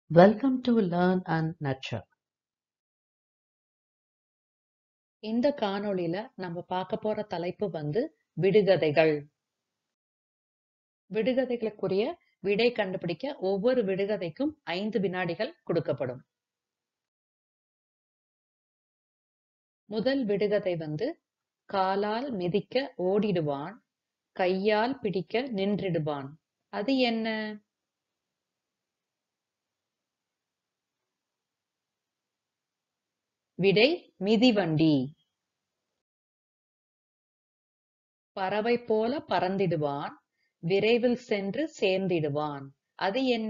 Welcome to Learn and Nurture. இந்த காணொளியில நம்ம பார்க்க போற தலைப்பு வந்து விடுகதைகள். விடுகதைகளுக்குரிய விடை கண்டுபிடிக்க ஒவ்வொரு விடுகதைக்கும் ஐந்து வினாடிகள் கொடுக்கப்படும். முதல் விடுகதை வந்து காலால் மிதிக்க ஓடிடுவான், கையால் பிடிக்க நின்றிடுவான். அது என்ன? விடை மிதிவண்டி. பறவை போல பறந்திடுவான், விரைவில் சென்று சேர்ந்திடுவான். அது என்ன?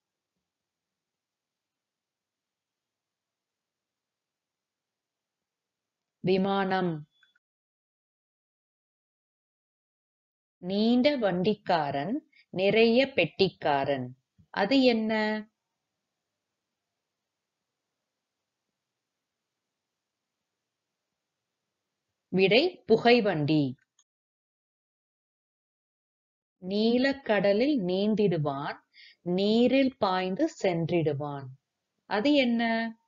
விமானம். நீண்ட வண்டிக்காரன், நிறைய பெட்டிக்காரன். அது என்ன? விடை புகைவண்டி. நீலக்கடலில் நீந்திடுவான், நீரில் பாய்ந்து சென்றிடுவான். அது என்ன?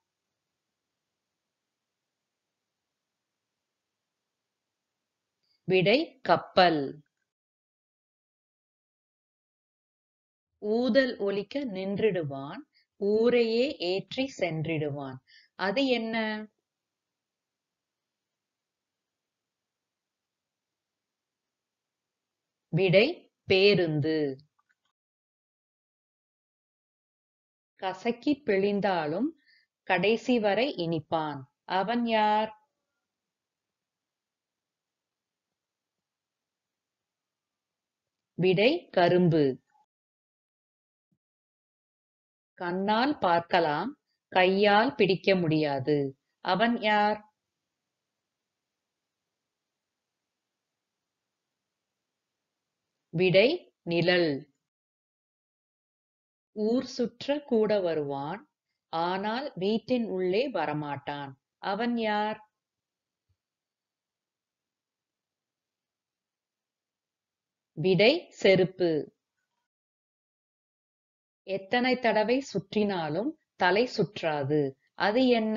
விடை கப்பல். ஊதல் ஒலிக்க நின்றிடுவான், ஊரையே ஏற்றி சென்றிடுவான். அது என்ன? விடை பேருந்து. கசக்கி பிழிந்தாலும் கடைசி வரை இனிப்பான். அவன் யார்? விடை கரும்பு. கண்ணால் பார்க்கலாம், கையால் பிடிக்க முடியாது. அவன் யார்? விடை நிழல். ஊர் சுற்ற கூட வருவான், ஆனால் வீட்டின் உள்ளே வரமாட்டான். அவன் யார்? விடை செருப்பு. எத்தனை தடவை சுற்றினாலும் தலை சுற்றாது. அது என்ன?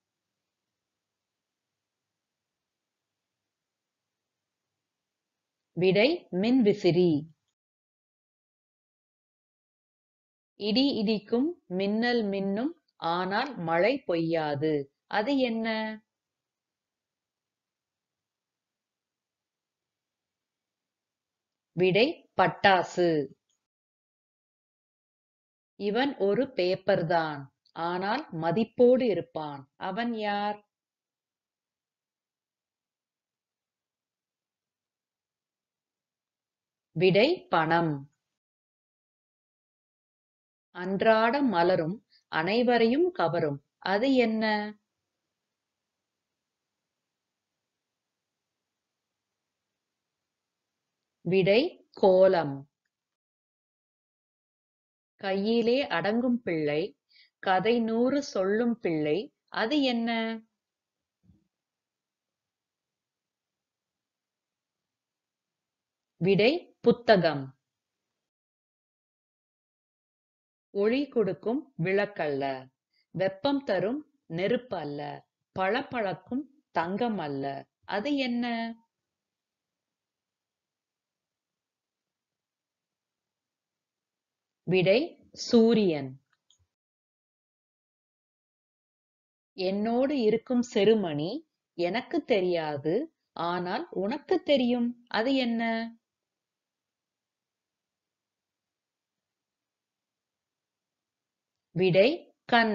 விடை மின்விசிறி. இடி இடிக்கும், மின்னல் மின்னும், ஆனால் மழை பொய்யாது. அது என்ன? விடை பட்டாசு. இவன் ஒரு பேப்பர்தான், ஆனால் மதிப்போடு இருப்பான். அவன் யார்? விடை பணம். அன்றாடம் மலரும், அனைவரையும் கவரும். அது என்ன? விடை கோலம். கையிலே அடங்கும் பிள்ளை, கதை நூறு சொல்லும் பிள்ளை. அது என்ன? விடை புத்தகம். ஒளி கொடுக்கும் விளக்கல்ல, வெப்பம் தரும் நெருப்பு அல்ல, பளபளக்கும் தங்கம் அல்ல. அது என்ன? விடை சூரியன். என்னோடு இருக்கும் செருமணி எனக்கு தெரியாது, ஆனால் உனக்கு தெரியும். அது என்ன? விடை கண்.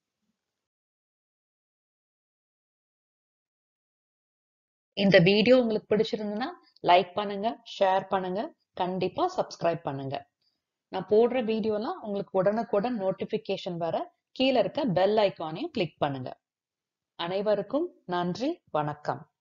இந்த வீடியோ உங்களுக்கு பிடிச்சிருந்ததுன்னா லைக் பண்ணுங்க, ஷேர் பண்ணுங்க, கண்டிப்பா சப்ஸ்கிரைப் பண்ணுங்க. நான் போடுற வீடியோலாம் உங்களுக்கு உடனுக்குடன் நோட்டிபிகேஷன் வர கீழ இருக்க பெல் ஐகானையும் கிளிக் பண்ணுங்க. அனைவருக்கும் நன்றி, வணக்கம்.